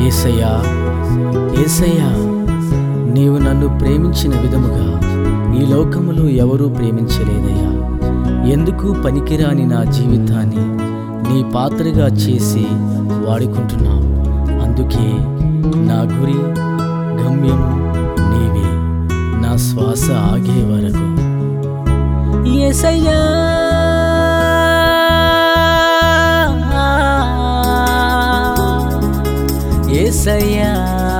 ఏసయ్యా ఏసయ్యా నీవు నన్ను ప్రేమించిన విధముగా ఈ లోకములో ఎవరూ ప్రేమించలేదయ్యా ఎందుకు పనికిరాని నా జీవితాన్ని నీ పాత్రగా చేసి వాడుకుంటున్నావు అందుకే నా గురి గమ్యము నీవే నా శ్వాస ఆగే వరకు ఏసయ్యా ఏసయ్యా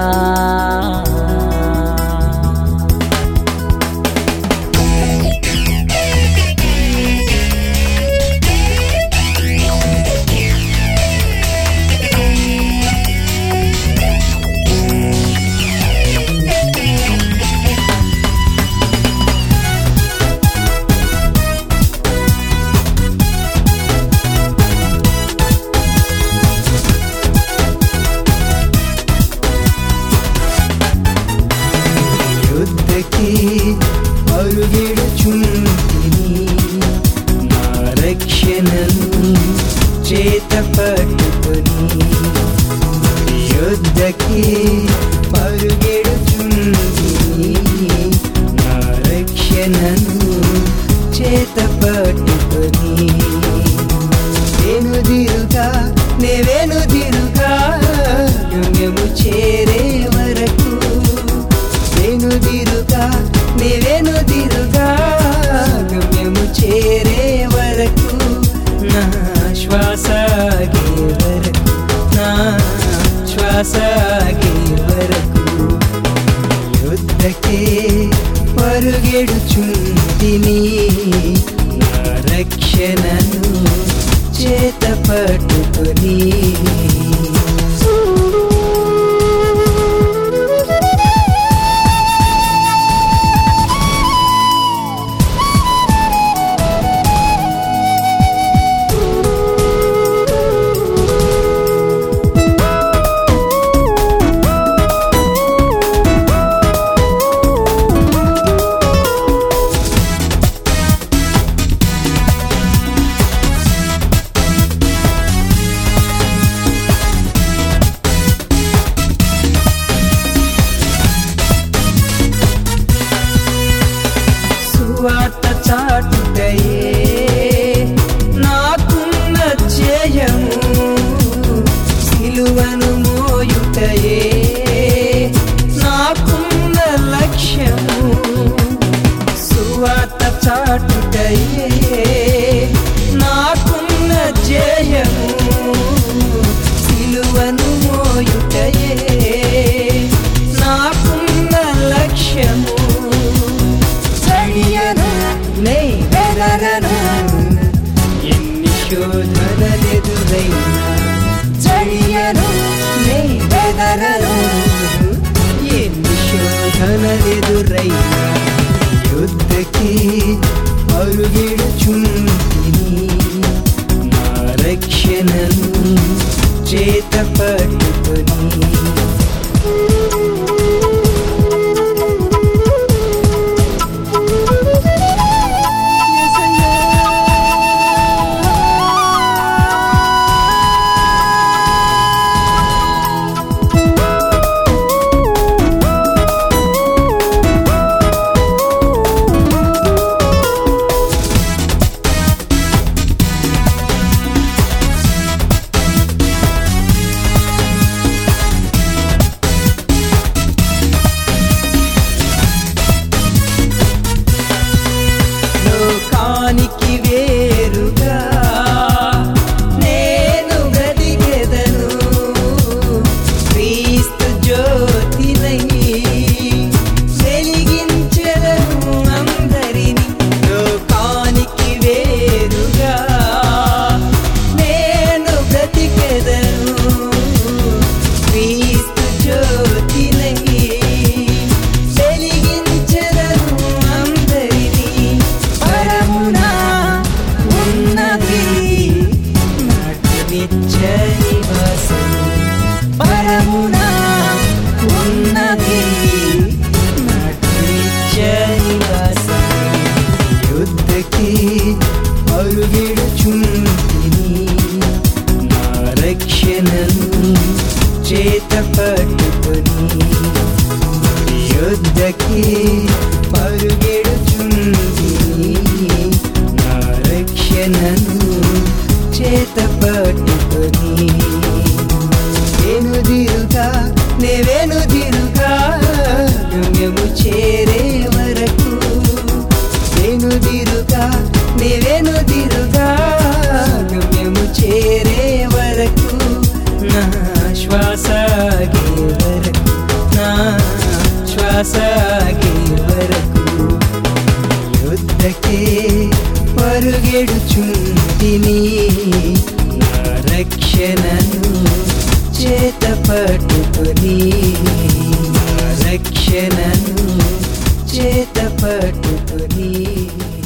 యుద్ధకి అరుగిడుచుంటిని నా రక్షణను చేత పట్టుకొని యుద్ధకి పరుగెడుచుంటిని నా రక్షణను చేత పట్టుకొని వెనుదిరుగా నే వెనుదిరుగా గమ్యము చేరే వరకు వెనుదిరుగా నే వెనుదిరుగా గమ్యము చేరే వరకు నా శ్వాస ఆగే వరకు నా శ్వాస ఆగే వరకు యుద్ధకే పరుగెడుచుంటిని నా రక్షణను చేత పట్టుకొని సువార్త చాటుటయే నాకున్న జయము సిలువను మోయుటయే నాకున్న లక్ష్యము సువార్త చాటుటయే నాకున్న జయము సిలువను మోయుటయే నాకున్న లక్ష్యము చడియను నే వెదరను ఎన్ని శోధనలెదురైనా చడియను నే వెదరను ఎన్ని శోధనలెదురైనా యుద్ధకి అరుగిడుచుంటిని నా రక్షణను చేత పట్టుకొని లోకానికి వేరుగా నేను బ్రతికెదను క్రీస్తు జ్యోతినై వెలిగించెదను అందరిని లోకానికి వేరుగా నేను బ్రతికెదను క్రీస్తు జ్యోతినై వెలిగించెదను అందరిని పరమున ఉన్నది నాకు నిత్య నివాసం పరమున ఉన్నది నాకు నిత్య నివాసం యుద్ధకి అరుగిడుచుంటిని నా రక్షణను చేత యుద్ధకే పరుగెడుచుంటిని నా రక్షణను చేత పట్టుకొని వెనుదిరుగా నే వెనుదిరుగా గమ్యము చేరే వరకు వెనుదిరుగా నే వెనుదిరుగా గమ్యము చేరే వరకు నా శ్వాస ఆగే వరకు నా శ్వాస ఆగే వరకు యుద్ధకే పరుగెడుచుంటిని నా రక్షణను చేత పట్టుకొని నా రక్షణను చేత పట్టుకొని